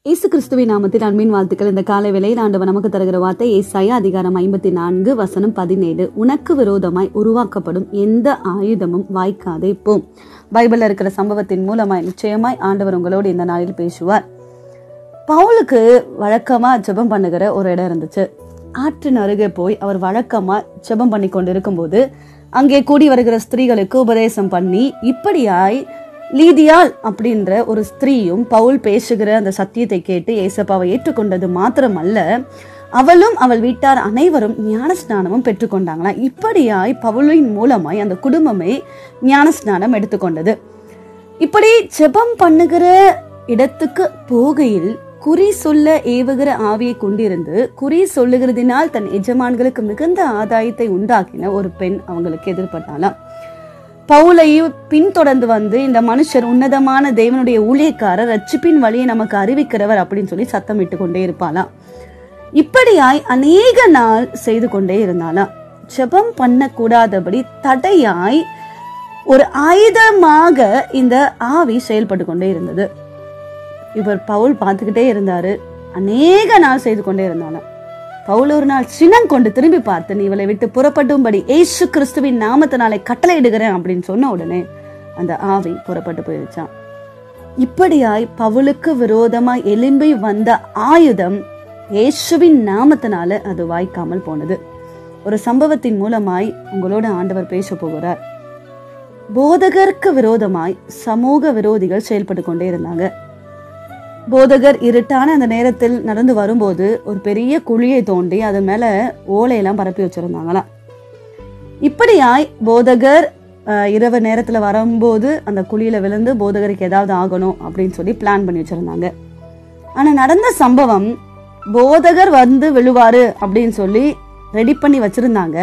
இயேசு கிறிஸ்துவின் நாமத்தில் அன்பின் வாழ்த்துக்கள் இந்த காலை வேளையில் ஆண்டவர் நமக்கு தருகிற வார்த்தை ஏசாயா அதிகாரம் ஐம்பத்தி நான்கு வசனம் பதினேழு உனக்கு விரோதமாய் உருவாக்கப்படும் எந்த ஆயுதமும் வாய்க்காதே போம் பைபிள்ல இருக்கிற சம்பவத்தின் மூலமாய் நிச்சயமாய் ஆண்டவர் உங்களோடு இந்த நாளில் பேசுவார் பவுலுக்கு வழக்கமா ஜெபம் பண்ணுகிற ஒரு இடம் இருந்துச்சு ஆற்றின் அருகே போய் அவர் வழக்கமா ஜெபம் பண்ணி கொண்டு இருக்கும்போது அங்கே கூடி வருகிற ஸ்திரீகளுக்கு உபதேசம் பண்ணி இப்படியாய் லீதியாள் அப்படின்ற ஒரு ஸ்திரீயும் பவுல் பேசுகிற அந்த சத்தியத்தை கேட்டு ஏசப்பாவை ஏற்றுக்கொண்டது மாத்திரமல்ல அவளும் அவள் வீட்டார் அனைவரும் ஞானஸ்நானமும் பெற்றுக்கொண்டாங்களாம் இப்படியாய் பவுலின் மூலமாய் அந்த குடும்பமே ஞானஸ்நானம் எடுத்துக்கொண்டது இப்படி ஜெபம் பண்ணுகிற இடத்துக்கு போகையில் குறி சொல்ல ஏவுகிற ஆவியை கொண்டிருந்து குறி சொல்லுகிறதினால் தன் எஜமான்களுக்கு மிகுந்த ஆதாயத்தை உண்டாக்கின ஒரு பெண் அவங்களுக்கு எதிர்பட்டாலாம் பவுலையும் பின்தொடர்ந்து வந்து இந்த மனுஷர் உன்னதமான தேவனுடைய ஊழியக்காரர் ரட்சிப்பின் வழியை நமக்கு அறிவிக்கிறவர் அப்படின்னு சொல்லி சத்தமிட்டு கொண்டே இருப்பாளாம் இப்படியாய் அநேக நாள் செய்து கொண்டே இருந்தாளாம் ஜெபம் பண்ணக்கூடாதபடி தடையாய் ஒரு ஆயுதமாக இந்த ஆவி செயல்பட்டு கொண்டே இருந்தது இவர் பவுல் பார்த்துக்கிட்டே இருந்தாரு அநேக நாள் செய்து கொண்டே இருந்தாலும் பவுல் ஒரு நாள் சினம் கொண்டு திரும்பி பார்த்து நீ இவளை விட்டு புறப்பட்டும்படி ஏசு கிறிஸ்துவின் நாமத்தினாலே கட்டளையிடுகிறேன் அப்படின்னு சொன்ன உடனே அந்த ஆவி புறப்பட்டு போயிருச்சான் இப்படியாய் பவுலுக்கு விரோதமாய் எலும்பி வந்த ஆயுதம் இயேசுவின் நாமத்தினால அது வாய்க்காமல் போனது ஒரு சம்பவத்தின் மூலமாய் உங்களோட ஆண்டவர் பேச போகிறார் போதகருக்கு விரோதமாய் சமூக விரோதிகள் செயல்பட்டு கொண்டே இருந்தாங்க போதகர் இருட்டான அந்த நேரத்தில் நடந்து வரும்போது ஒரு பெரிய குழியை தோண்டி அது மேல ஓலையெல்லாம் பரப்பி வச்சிருந்தாங்களாம் இப்படியாய் போதகர் அஹ், இரவு நேரத்துல வரும்போது அந்த குழியில விழுந்து போதகருக்கு ஏதாவது ஆகணும் அப்படின்னு சொல்லி பிளான் பண்ணி வச்சிருந்தாங்க ஆனா நடந்த சம்பவம் போதகர் வந்து விழுவாரு அப்படின்னு சொல்லி ரெடி பண்ணி வச்சிருந்தாங்க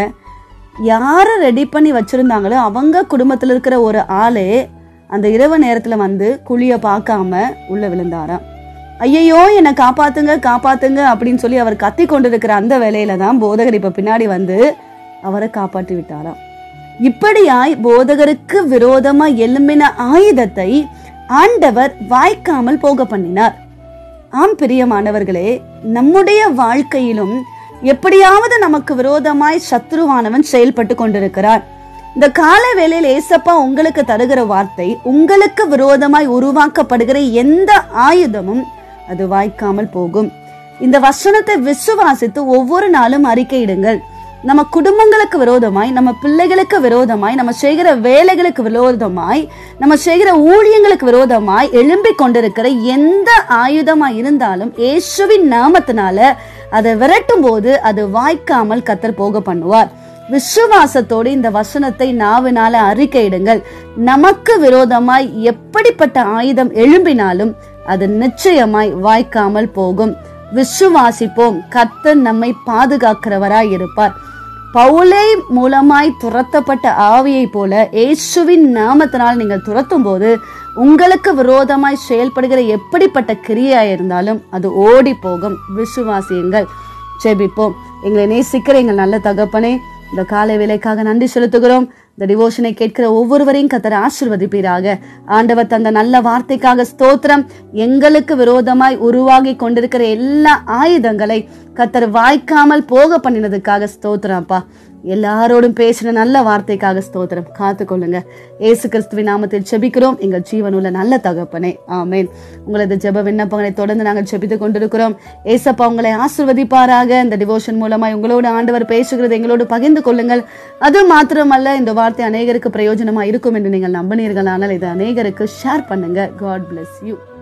யாரை ரெடி பண்ணி வச்சிருந்தாங்களோ அவங்க குடும்பத்துல இருக்கிற ஒரு ஆளே அந்த இரவு நேரத்துல வந்து குழிய பார்க்காம உள்ள விழுந்தாராம் ஐயையோ என்னை காப்பாத்துங்க காப்பாத்துங்க அப்படின்னு சொல்லி அவர் கத்தி கொண்டிருக்கிற அந்த வேலையில தான் போதகர் இப்ப பின்னாடி வந்து அவரை காப்பாற்றி விட்டாராம் இப்படியாய் போதகருக்கு விரோதமா எழும்பின ஆயுதத்தை ஆண்டவர் வாய்க்காமல் போக பண்ணினார் ஆம் பிரியமானவர்களே நம்முடைய வாழ்க்கையிலும் எப்படியாவது நமக்கு விரோதமாய் சத்ருவானவன் செயல்பட்டு கொண்டிருக்கிறார் இந்த கால வேளையில் ஏசப்பா உங்களுக்கு தருகிற வார்த்தை உங்களுக்கு விரோதமாய் உருவாக்கப்படுகிற எந்த ஆயுதமும் அது வாய்க்காமல் போகும் இந்த வசனத்தை விசுவாசித்து ஒவ்வொரு நாளும் அறிக்கையிடுங்கள் நம்ம குடும்பங்களுக்கு விரோதமாய் நம்ம பிள்ளைகளுக்கு விரோதமாய் நம்ம செய்கிற வேலைகளுக்கு விரோதமாய் நம்ம செய்கிற ஊழியங்களுக்கு விரோதமாய் எழும்பிக் கொண்டிருக்கிற எந்த ஆயுதமாய் இருந்தாலும் இயேசுவின் நாமத்தினால அதை விரட்டும் போது அது வாய்க்காமல் கத்தர் போக பண்ணுவார் விசுவாசத்தோடு இந்த வசனத்தை நாவினால அறிக்கையிடுங்கள் நமக்கு விரோதமாய் எப்படிப்பட்ட ஆயுதம் எழும்பினாலும் அது நிச்சயமாய் வாய்க்காமல் போகும் விசுவாசிப்போம் கர்த்தர் நம்மை பாதுகாக்கிறவராய் இருப்பார் பவுலை மூலமாய் துரத்தப்பட்ட ஆவியை போல இயேசுவின் நாமத்தினால் நீங்கள் துரத்தும் போது உங்களுக்கு விரோதமாய் செயல்படுகிற எப்படிப்பட்ட கிரியா இருந்தாலும் அது ஓடி போகும் விசுவாசியுங்கள் ஜெபிப்போம் எங்களை நேசிக்கிற எங்கள் நல்ல தகப்பனே இந்த காலை வேலைக்காக நன்றி செலுத்துகிறோம் இந்த டிவோஷனை கேட்கிற ஒவ்வொருவரையும் கத்தர் ஆசிர்வதிப்பீராக ஆண்டவர் தந்த நல்ல வார்த்தைக்காக ஸ்தோத்திரம் எங்களுக்கு விரோதமாய் உருவாகி கொண்டிருக்கிற எல்லா ஆயுதங்களை கத்தர் வாய்க்காமல் போக பண்ணினதுக்காக ஸ்தோத்திரம் அப்பா எல்லாரோடும் பேசின நல்ல வார்த்தைக்காக ஸ்தோத்திரம் காத்துக்கொள்ளுங்க ஏசு கிறிஸ்துவின் நாமத்தில் செபிக்கிறோம் எங்கள் ஜீவனுள்ள நல்ல தகப்பனே ஆமேன் உங்களது ஜெப விண்ணப்பங்களை தொடர்ந்து நாங்கள் செபித்து கொண்டிருக்கிறோம் ஏசப்பா உங்களை ஆசிர்வதிப்பாராக இந்த டிவோஷன் மூலமாய் உங்களோடு ஆண்டவர் பேசுகிறது எங்களோடு பகிர்ந்து கொள்ளுங்கள் அது மாத்திரமல்ல இந்த வார்த்தை அநேகருக்கு பிரயோஜனமா இருக்கும் என்று நீங்கள் நம்பினீர்கள் ஆனால் இதை அநேகருக்கு ஷேர் பண்ணுங்க காட் bless யூ